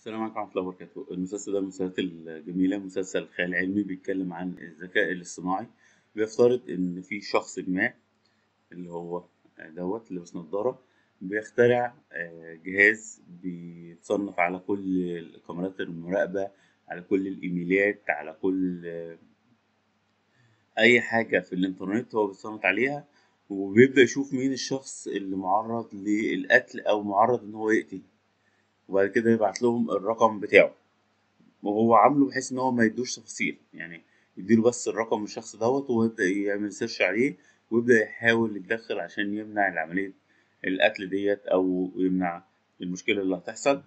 السلام عليكم ورحمة الله وبركاته المسلسل ده من المسلسلات الجميلة مسلسل خيال علمي بيتكلم عن الذكاء الاصطناعي بيفترض إن في شخص ما اللي هو دوت اللي لابس نضارة بيخترع آه، جهاز بيتصنف على كل كاميرات المراقبة على كل الإيميلات على كل آه، أي حاجة في الإنترنت هو بيتصنت عليها وبيبدأ يشوف مين الشخص اللي معرض للقتل أو معرض إن هو يقتل وبعد كده يبعت لهم الرقم بتاعه وهو عامله بحيث ان هو ما يدوش تفاصيل يعني يديله بس الرقم الشخص دوت ويبدأ يعمل سيرش عليه ويبدأ يحاول يتدخل عشان يمنع العملية القتل ديت أو يمنع المشكلة اللي هتحصل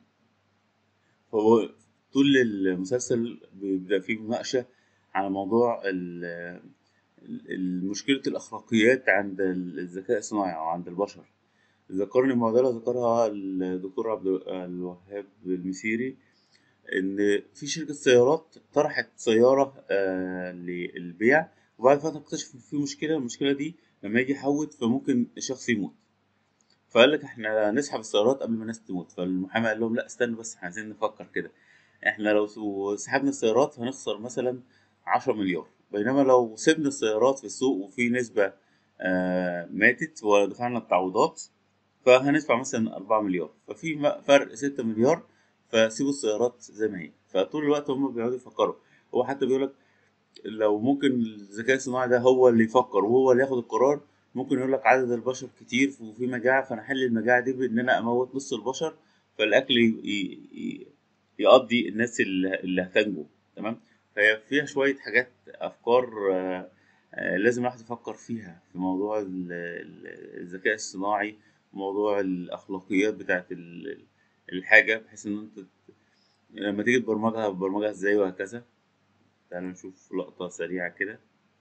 فهو طول المسلسل بيبدأ فيه مناقشة على موضوع ال- ال- مشكلة الأخلاقيات عند الذكاء الصناعي أو عند البشر ذكرني معضلة ذكرها الدكتور عبد الوهاب المسيري إن في شركة سيارات طرحت سيارة آه للبيع وبعد فترة اكتشفوا إن في مشكلة المشكلة دي لما يجي يحود فممكن شخص يموت فقال لك احنا نسحب السيارات قبل ما الناس تموت فالمحامي قال لهم لا استنوا بس احنا عايزين نفكر كده احنا لو سحبنا السيارات هنخسر مثلا عشرة مليار بينما لو سيبنا السيارات في السوق وفي نسبة آه ماتت ودفعنا التعويضات فهندفع مثلا أربعة مليار ففي م- فرق ستة مليار فسيبوا السيارات زي ما هي فطول الوقت هم بيقعدوا يفكروا هو حتى بيقول لك لو ممكن الذكاء الصناعي ده هو اللي يفكر وهو اللي ياخد القرار ممكن يقول لك عدد البشر كتير وفي مجاعة فأنا أحل المجاعة دي بإن أنا أموت نص البشر فالأكل ي- ي- ي- يقضي الناس اللي اللي هتنجو تمام فهي فيها شوية حاجات أفكار آه، آه، لازم الواحد يفكر فيها في موضوع ال- ال- الذكاء الصناعي موضوع الأخلاقيات بتاعت ال- الحاجة بحيث إن أنت لما تيجي تبرمجها تبرمجها إزاي وهكذا تعالوا نشوف لقطة سريعة كده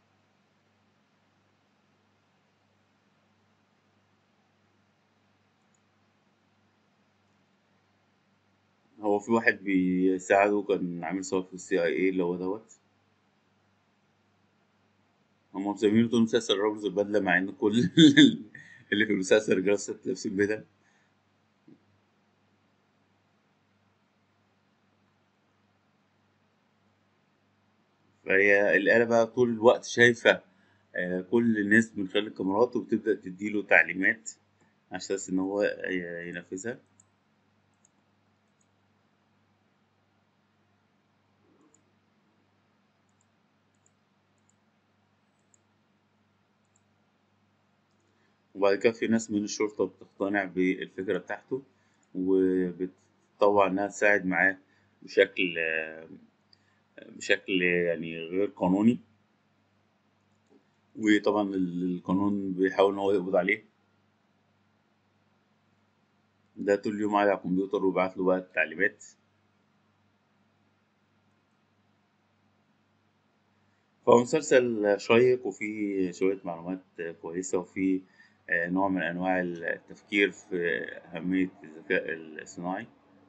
هو في واحد بيساعده كان عامل صوت في السي اي اي اللي هو دوت هم مسمينه طول المسلسل رمز البدلة مع إن كل اللي في المسلسل رجالة ست لابسين بدل فهي الآلة بقى طول الوقت شايفة آه، كل الناس من خلال الكاميرات وبتبدأ تديله تعليمات على أساس إن هو ي- ينفذها وبعد كده في ناس من الشرطة بتقتنع بالفكرة بتاعته وبتطوع إنها تساعد معاه بشكل آه، بشكل يعني غير قانوني وطبعا ال- القانون بيحاول إن هو يقبض عليه ده طول اليوم قاعد على الكمبيوتر وبعت له بقى التعليمات فهو مسلسل شيق وفيه شوية معلومات كويسة وفيه آه، نوع من أنواع التفكير في أهمية الذكاء الصناعي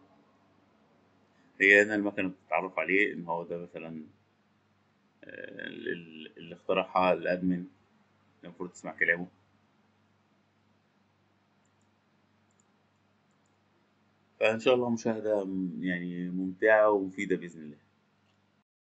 هي هنا المكنة بتتعرف عليه إن هو ده مثلا آه، ال- اللي اخترعها الأدمن المفروض تسمع كلامه فإن شاء الله مشاهدة م- يعني ممتعة ومفيدة بإذن الله